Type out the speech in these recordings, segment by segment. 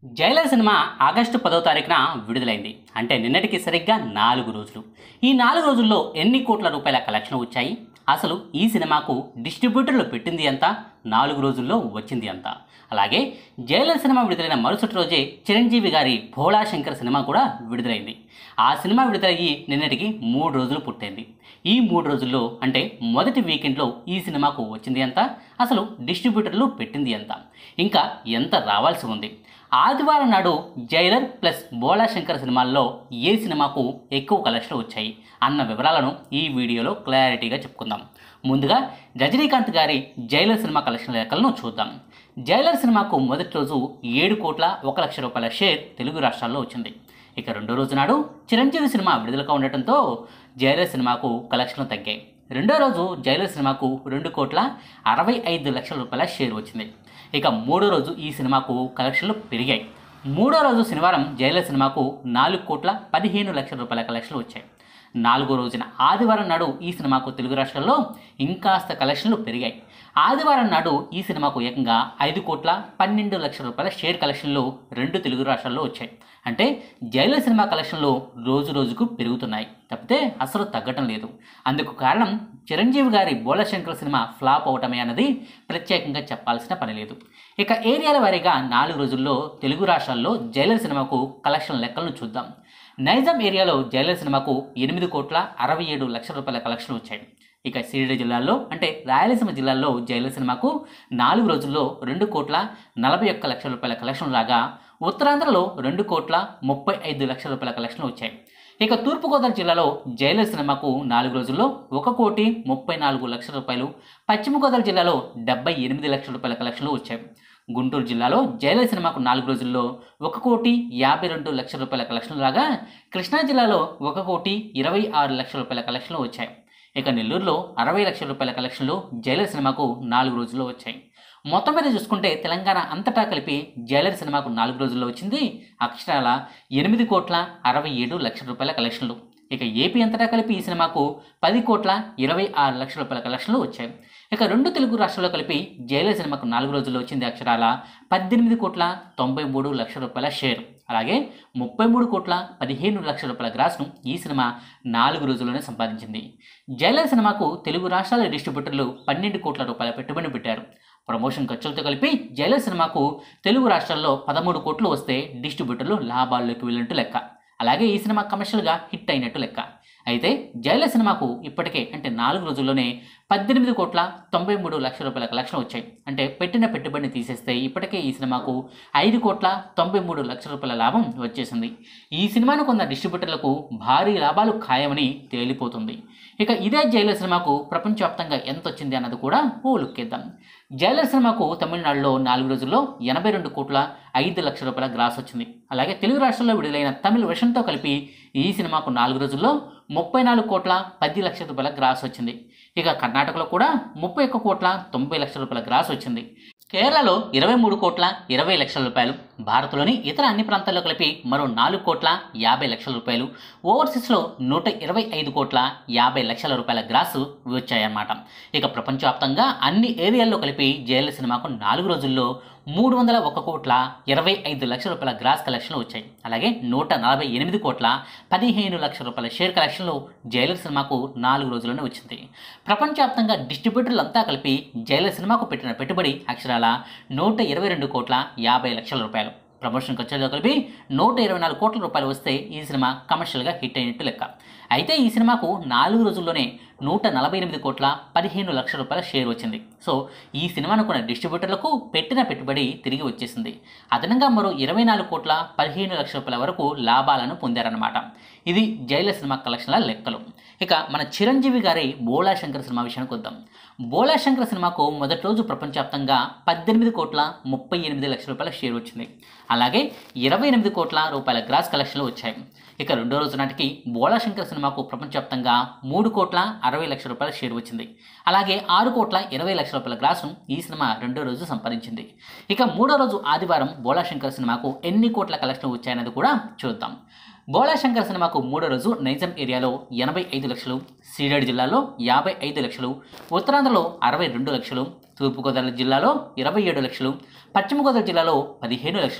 Jailer cinema August పదో తారీఖున విడుదలైంది అంటే నిన్నటికి సరిగ్గా నాలుగు రోజులు ఈ నాలుగు రోజుల్లో ఎన్ని కోట్ల రూపాయల కలెక్షన్ వచ్చాయి అసలు ఈ సినిమాకు డిస్ట్రిబ్యూటర్లు పెట్టింది ఎంత నాలుగు రోజుల్లో వచ్చింది ఎంత అలాగే జైలర్ సినిమా విడుదలైన మరుసటి రోజే చిరంజీవి గారి భోళా శంకర్ సినిమా కూడా విడుదలైంది ఆ సినిమా విడుదలయ్యి నిన్నటికి మూడు రోజులు పుట్టింది ఈ మూడు రోజుల్లో అంటే మొదటి వీకెండ్లో ఈ సినిమాకు వచ్చింది ఎంత అసలు డిస్ట్రిబ్యూటర్లు పెట్టింది ఎంత ఇంకా ఎంత రావాల్సి ఉంది ఆదివారం నాడు జైలర్ ప్లస్ బోళా శంకర్ సినిమాల్లో ఏ సినిమాకు ఎక్కువ కలెక్షన్లు వచ్చాయి అన్న వివరాలను ఈ వీడియోలో క్లారిటీగా చెప్పుకుందాం ముందుగా రజనీకాంత్ గారి జైలర్ సినిమా కలెక్షన్ లెక్కలను చూద్దాం జైలర్ సినిమాకు మొదటి రోజు ఏడు కోట్ల ఒక లక్ష రూపాయల షేర్ తెలుగు రాష్ట్రాల్లో వచ్చింది ఇక రెండో రోజు నాడు చిరంజీవి సినిమా విడుదలగా ఉండటంతో జైలర్ సినిమాకు కలెక్షన్లు తగ్గాయి రెండో రోజు జైలర్ సినిమాకు రెండు కోట్ల అరవై ఐదు లక్షల రూపాయల షేర్ వచ్చింది ఇక మూడో రోజు ఈ సినిమాకు కలెక్షన్లు పెరిగాయి మూడో రోజు శనివారం జైలర్ సినిమాకు నాలుగు కోట్ల పదిహేను లక్షల రూపాయల కలెక్షన్లు వచ్చాయి నాలుగో రోజున ఆదివారం నాడు ఈ సినిమాకు తెలుగు రాష్ట్రాల్లో ఇంకాస్త కలెక్షన్లు పెరిగాయి ఆదివారం నాడు ఈ సినిమాకు ఏకంగా ఐదు కోట్ల పన్నెండు లక్షల రూపాయల షేర్ కలెక్షన్లు రెండు తెలుగు రాష్ట్రాల్లో వచ్చాయి అంటే జైలర్ సినిమా కలెక్షన్లు రోజు రోజుకు పెరుగుతున్నాయి తప్పితే అసలు తగ్గటం లేదు అందుకు కారణం చిరంజీవి గారి బోలశంకర్ సినిమా ఫ్లాప్ అవటమే అన్నది ప్రత్యేకంగా చెప్పాల్సిన పని లేదు ఇక ఏరియాల వారీగా నాలుగు రోజుల్లో తెలుగు రాష్ట్రాల్లో జైలర్ సినిమాకు కలెక్షన్ లెక్కలను చూద్దాం నైజాం ఏరియాలో జైలర్ సినిమాకు ఎనిమిది కోట్ల అరవై ఏడు లక్షల రూపాయల కలెక్షన్ వచ్చాయి ఇక సిరిడి జిల్లాలో అంటే రాయలసీమ జిల్లాలో జైలర్ సినిమాకు నాలుగు రోజుల్లో రెండు కోట్ల నలభై ఒక్క లక్షల రూపాయల కలెక్షన్ రాగా ఉత్తరాంధ్రలో రెండు కోట్ల ముప్పై ఐదు లక్షల రూపాయల కలెక్షన్లు వచ్చాయి ఇక తూర్పుగోదావరి జిల్లాలో జైలర్ సినిమాకు నాలుగు రోజుల్లో ఒక కోటి ముప్పై నాలుగు లక్షల రూపాయలు పశ్చిమ గోదావరి జిల్లాలో డెబ్బై ఎనిమిది లక్షల రూపాయల కలెక్షన్లు వచ్చాయి గుంటూరు జిల్లాలో జైలర్ సినిమాకు నాలుగు రోజుల్లో ఒక కోటి యాభై రెండు లక్షల రూపాయల కలెక్షన్లు రాగా కృష్ణా జిల్లాలో ఒక కోటి ఇరవై ఆరు లక్షల రూపాయల కలెక్షన్లు వచ్చాయి ఇక నెల్లూరులో అరవై లక్షల రూపాయల కలెక్షన్లు జైలర్ సినిమాకు నాలుగు రోజుల్లో వచ్చాయి మొత్తం మీద చూసుకుంటే తెలంగాణ అంతటా కలిపి జైలర్ సినిమాకు నాలుగు రోజుల్లో వచ్చింది అక్షరాల ఎనిమిది కోట్ల అరవై ఏడు లక్షల రూపాయల కలెక్షన్లు ఇక ఏపీ అంతటా కలిపి ఈ సినిమాకు పది కోట్ల ఇరవై ఆరు లక్షల రూపాయల కలెక్షన్లు వచ్చాయి ఇక రెండు తెలుగు రాష్ట్రాల్లో కలిపి జైలర్ సినిమాకు నాలుగు రోజుల్లో వచ్చింది అక్షరాల పద్దెనిమిది కోట్ల తొంభై మూడు లక్షల రూపాయల షేర్ అలాగే ముప్పై మూడు కోట్ల పదిహేను లక్షల రూపాయల గ్రాస్ను ఈ సినిమా నాలుగు రోజుల్లోనే సంపాదించింది జైలర్ సినిమాకు తెలుగు రాష్ట్రాల డిస్ట్రిబ్యూటర్లు పన్నెండు కోట్ల రూపాయల పెట్టుబడి పెట్టారు ప్రమోషన్ ఖర్చులతో కలిపి జైలర్ సినిమాకు తెలుగు రాష్ట్రాల్లో పదమూడు కోట్లు వస్తే డిస్ట్రిబ్యూటర్లు లాభాల్లోకి వెళ్ళినట్టు లెక్క అలాగే ఈ సినిమా కమర్షియల్గా హిట్ అయినట్టు లెక్క అయితే జైలర్ సినిమాకు ఇప్పటికే అంటే నాలుగు రోజుల్లోనే పద్దెనిమిది కోట్ల తొంభై మూడు లక్షల రూపాయల కలెక్షన్ వచ్చాయి అంటే పెట్టిన పెట్టుబడిని తీసేస్తే ఇప్పటికే ఈ సినిమాకు ఐదు కోట్ల తొంభై మూడు లక్షల రూపాయల లాభం వచ్చేసింది ఈ సినిమాను కొన్న డిస్ట్రిబ్యూటర్లకు భారీ లాభాలు ఖాయమని తేలిపోతుంది ఇక ఇదే జైలర్ సినిమాకు ప్రపంచవ్యాప్తంగా ఎంత వచ్చింది అన్నది కూడా ఓ లుక్కేద్దాం జైలర్ సినిమాకు తమిళనాడులో నాలుగు రోజుల్లో ఎనభై రెండు కోట్ల ఐదు లక్షల రూపాయల గ్రాస్ వచ్చింది అలాగే తెలుగు రాష్ట్రాల్లో విడుదలైన తమిళ వెర్షన్తో కలిపి ఈ సినిమాకు నాలుగు రోజుల్లో ముప్పై నాలుగు కోట్ల పది లక్షల రూపాయల గ్రాస్ వచ్చింది ఇక కర్ణాటకలో కూడా ముప్పై ఒక్క కోట్ల తొంభై లక్షల రూపాయల గ్రాస్ వచ్చింది కేరళలో ఇరవై మూడు కోట్ల ఇరవై లక్షల రూపాయలు భారత్లోని ఇతర అన్ని ప్రాంతాల్లో కలిపి మరో నాలుగు కోట్ల యాభై లక్షల రూపాయలు ఓవర్సీస్లో నూట ఇరవై ఐదు కోట్ల యాభై లక్షల రూపాయల గ్రాసు వచ్చాయన్నమాట ఇక ప్రపంచవ్యాప్తంగా అన్ని ఏరియాల్లో కలిపి జైలు సినిమాకు నాలుగు రోజుల్లో మూడు వందల ఒక కోట్ల ఇరవై ఐదు లక్షల రూపాయల గ్రాస్ కలెక్షన్లు వచ్చాయి అలాగే నూట నలభై ఎనిమిది కోట్ల పదిహేను లక్షల రూపాయల షేర్ కలెక్షన్లు జైలర్ సినిమాకు నాలుగు రోజుల్లోనే వచ్చింది ప్రపంచవ్యాప్తంగా డిస్ట్రిబ్యూటర్లు అంతా కలిపి జైలర్ సినిమాకు పెట్టిన పెట్టుబడి అక్షరాల నూట ఇరవై రెండు కోట్ల యాభై లక్షల రూపాయలు ప్రమోషన్ ఖర్చులతో కలిపి నూట ఇరవై నాలుగు కోట్ల రూపాయలు వస్తే ఈ సినిమా కమర్షియల్గా హిట్ అయినట్టు లెక్క అయితే ఈ సినిమాకు నాలుగు రోజుల్లోనే నూట నలభై ఎనిమిది కోట్ల పదిహేను లక్షల రూపాయల షేర్ వచ్చింది సో ఈ సినిమాను కొన్న డిస్ట్రిబ్యూటర్లకు పెట్టిన పెట్టుబడి తిరిగి వచ్చేసింది అదనంగా మరో ఇరవై నాలుగు కోట్ల పదిహేను లక్షల రూపాయల వరకు లాభాలను పొందారన్నమాట ఇది జైల సినిమా కలెక్షన్ల లెక్కలు ఇక మన చిరంజీవి గారి బోళా శంకర్ సినిమా విషయానికి వద్దాం బోళా శంకర్ సినిమాకు మొదటి రోజు ప్రపంచవ్యాప్తంగా పద్దెనిమిది కోట్ల ముప్పై ఎనిమిది లక్షల రూపాయల షేర్ వచ్చింది అలాగే ఇరవై ఎనిమిది కోట్ల రూపాయల గ్రాస్ కలెక్షన్లు వచ్చాయి ఇక రెండో రోజు నాటికి బోళా శంకర్ సినిమాకు ప్రపంచవ్యాప్తంగా మూడు కోట్ల అరవై లక్షల రూపాయల షేర్ వచ్చింది అలాగే ఆరు కోట్ల ఇరవై లక్షల రూపాయల గ్రాస్ను ఈ సినిమా రెండో రోజు సంపాదించింది ఇక మూడో రోజు ఆదివారం బోళా శంకర్ సినిమాకు ఎన్ని కోట్ల కలెక్షన్ వచ్చాయన్నది కూడా చూద్దాం బోళా శంకర్ సినిమాకు మూడో రోజు నైజాం ఏరియాలో ఎనభై ఐదు లక్షలు సీడెడ్ జిల్లాలో యాభై ఐదు లక్షలు ఉత్తరాంధ్రలో అరవై రెండు లక్షలు తూర్పుగోదావరి జిల్లాలో ఇరవై ఏడు లక్షలు పశ్చిమ గోదావరి జిల్లాలో పదిహేను లక్షలు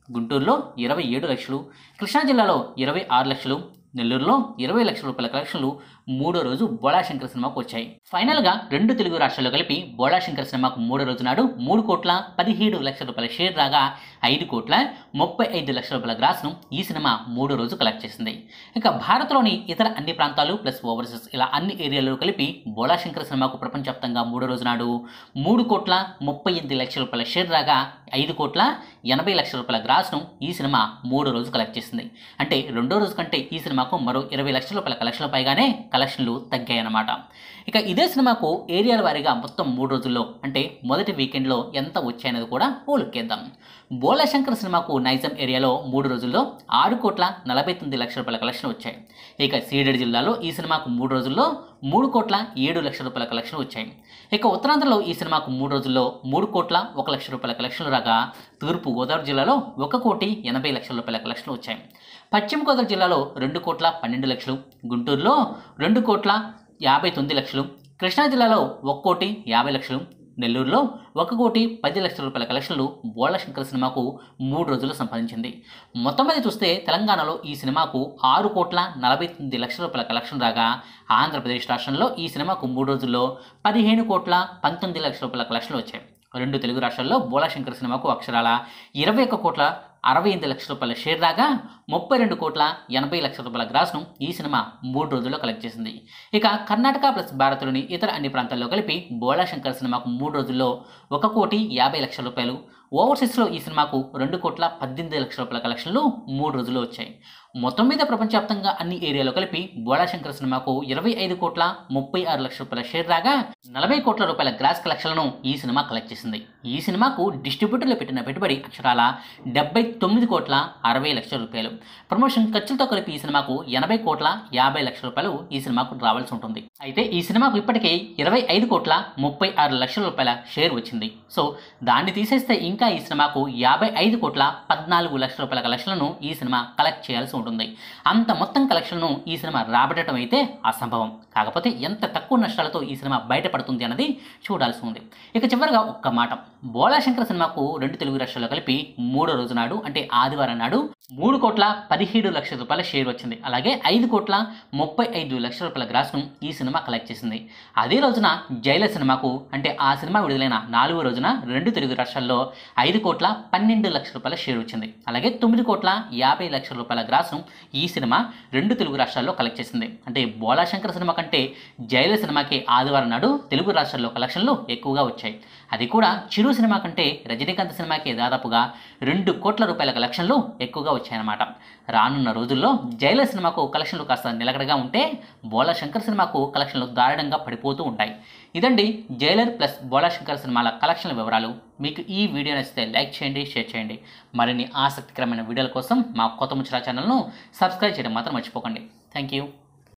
గుంటూరులో ఇరవై ఏడు లక్షలు కృష్ణా జిల్లాలో ఇరవై ఆరు లక్షలు నెల్లూరులో ఇరవై లక్షల రూపాయల కలెక్షన్లు మూడో రోజు బోళాశంకర్ సినిమాకు వచ్చాయి ఫైనల్గా రెండు తెలుగు రాష్ట్రాల్లో కలిపి బోళాశంకర్ సినిమాకు మూడో రోజు నాడు మూడు కోట్ల పదిహేడు లక్షల రూపాయల షేర్ రాగా ఐదు కోట్ల ముప్పై ఐదు లక్షల రూపాయల గ్రాస్ను ఈ సినిమా మూడో రోజు కలెక్ట్ చేసింది ఇక భారత్లోని ఇతర అన్ని ప్రాంతాలు ప్లస్ ఓవర్సీస్ ఇలా అన్ని ఏరియాలలో కలిపి బోళాశంకర్ సినిమాకు ప్రపంచవ్యాప్తంగా మూడో రోజు నాడు మూడు కోట్ల ముప్పై ఎనిమిది లక్షల రూపాయల షేర్ రాగా ఐదు కోట్ల ఎనభై లక్షల రూపాయల గ్రాస్ను ఈ సినిమా మూడో రోజు కలెక్ట్ చేసింది అంటే రెండో రోజు కంటే ఈ సినిమాకు మరో ఇరవై లక్షల రూపాయల కలెక్షన్ల పైగానే కలెక్షన్లు తగ్గాయన్నమాట ఇక ఇదే సినిమాకు ఏరియాల వారీగా మొత్తం మూడు రోజుల్లో అంటే మొదటి వీకెండ్లో ఎంత వచ్చాయనేది కూడా పోలుకేద్దాం బోలాశంకర్ సినిమాకు నైజాం ఏరియాలో మూడు రోజుల్లో ఆరు కోట్ల నలభై తొమ్మిది లక్షల రూపాయల కలెక్షన్ వచ్చాయి ఇక సీడెడ్ జిల్లాలో ఈ సినిమాకు మూడు రోజుల్లో మూడు కోట్ల ఏడు లక్షల రూపాయల కలెక్షన్ వచ్చాయి ఇక ఉత్తరాంధ్రలో ఈ సినిమాకు మూడు రోజుల్లో మూడు కోట్ల ఒక లక్ష రూపాయల కలెక్షన్లు రాగా తూర్పు గోదావరి జిల్లాలో ఒక కోటి ఎనభై లక్షల రూపాయల కలెక్షన్లు వచ్చాయి పశ్చిమ గోదావరి జిల్లాలో రెండు కోట్ల పన్నెండు లక్షలు గుంటూరులో రెండు కోట్ల యాభై తొమ్మిది లక్షలు కృష్ణా జిల్లాలో ఒక కోటి యాభై లక్షలు నెల్లూరులో ఒక కోటి పది లక్షల రూపాయల కలెక్షన్లు బోళశంకర్ సినిమాకు మూడు రోజులు సంపాదించింది మొత్తం మీద చూస్తే తెలంగాణలో ఈ సినిమాకు ఆరు కోట్ల నలభై తొమ్మిది లక్షల రూపాయల కలెక్షన్ రాగా ఆంధ్రప్రదేశ్ రాష్ట్రంలో ఈ సినిమాకు మూడు రోజుల్లో పదిహేను కోట్ల పంతొమ్మిది లక్షల రూపాయల కలెక్షన్లు వచ్చాయి రెండు తెలుగు రాష్ట్రాల్లో బోళాశంకర్ సినిమాకు అక్షరాల ఇరవై ఒక్క కోట్ల అరవై ఎనిమిది లక్షల రూపాయల షేర్ రాగా ముప్పై రెండు కోట్ల ఎనభై లక్షల రూపాయల గ్రాస్ను ఈ సినిమా మూడు రోజుల్లో కలెక్ట్ చేసింది ఇక కర్ణాటక ప్లస్ భారత్లోని ఇతర అన్ని ప్రాంతాల్లో కలిపి బోళాశంకర్ సినిమాకు మూడు రోజుల్లో ఒక కోటి యాభై లక్షల రూపాయలు ఓవర్సీస్లో ఈ సినిమాకు రెండు కోట్ల పద్దెనిమిది లక్షల రూపాయల కలెక్షన్లు మూడు రోజుల్లో వచ్చాయి మొత్తం మీద ప్రపంచవ్యాప్తంగా అన్ని ఏరియాలో కలిపి బోళాశంకర్ సినిమాకు ఇరవై ఐదు కోట్ల ముప్పై ఆరు లక్షల రూపాయల షేర్ రాగా నలభై కోట్ల రూపాయల గ్రాస్ కలెక్షన్లను ఈ సినిమా కలెక్ట్ చేసింది ఈ సినిమాకు డిస్ట్రిబ్యూటర్లు పెట్టిన పెట్టుబడి అక్షరాల డెబ్బై తొమ్మిది కోట్ల అరవై లక్షల రూపాయలు ప్రమోషన్ ఖర్చులతో కలిపి ఈ సినిమాకు ఎనభై కోట్ల యాభై లక్షల రూపాయలు ఈ సినిమాకు రావాల్సి ఉంటుంది అయితే ఈ సినిమాకు ఇప్పటికే ఇరవై ఐదు కోట్ల ముప్పై ఆరు లక్షల రూపాయల షేర్ వచ్చింది సో దాన్ని తీసేస్తే ఇంకా ఈ సినిమాకు యాభై ఐదు కోట్ల పద్నాలుగు లక్షల రూపాయల కలెక్షన్లను ఈ సినిమా కలెక్ట్ చేయాల్సి ఉంటుంది అంత మొత్తం కలెక్షన్ను ఈ సినిమా రాబట్టడం అయితే అసంభవం కాకపోతే ఎంత తక్కువ నష్టాలతో ఈ సినిమా బయటపడుతుంది అన్నది చూడాల్సి ఉంది ఇక చివరిగా ఒక్క మాట బోళాశంకర్ సినిమాకు రెండు తెలుగు రాష్ట్రాల్లో కలిపి మూడో రోజు నాడు అంటే ఆదివారం నాడు మూడు కోట్ల పదిహేడు లక్షల రూపాయల షేర్ వచ్చింది అలాగే ఐదు కోట్ల ముప్పై ఐదు లక్షల రూపాయల గ్రాస్ను ఈ సినిమా కలెక్ట్ చేసింది అదే రోజున జైలర్ సినిమాకు అంటే ఆ సినిమా విడుదలైన నాలుగో రోజున రెండు తెలుగు రాష్ట్రాల్లో ఐదు కోట్ల పన్నెండు లక్షల రూపాయల షేర్ వచ్చింది అలాగే తొమ్మిది కోట్ల యాభై లక్షల రూపాయల గ్రాస్ను ఈ సినిమా రెండు తెలుగు రాష్ట్రాల్లో కలెక్ట్ చేసింది అంటే బోళాశంకర్ సినిమా కంటే జైలర్ సినిమాకి ఆదివారం నాడు తెలుగు రాష్ట్రాల్లో కలెక్షన్లు ఎక్కువగా వచ్చాయి అది కూడా చిరు సినిమా కంటే రజనీకాంత్ సినిమాకి దాదాపుగా రెండు కోట్ల రూపాయల కలెక్షన్లు ఎక్కువగా వచ్చాయన్నమాట రానున్న రోజుల్లో జైలర్ సినిమాకు కలెక్షన్లు కాస్త నిలకడగా ఉంటే బోలా శంకర్ సినిమాకు కలెక్షన్లు దారుణంగా పడిపోతూ ఉంటాయి ఇదండి జైలర్ ప్లస్ బోలా శంకర్ సినిమాల కలెక్షన్ల వివరాలు మీకు ఈ వీడియో నచ్చితే లైక్ చేయండి షేర్ చేయండి మరిన్ని ఆసక్తికరమైన వీడియోల కోసం మా కొత్త ముచ్చరా ఛానల్ను సబ్స్క్రైబ్ చేయడం మాత్రం మర్చిపోకండి థ్యాంక్ యూ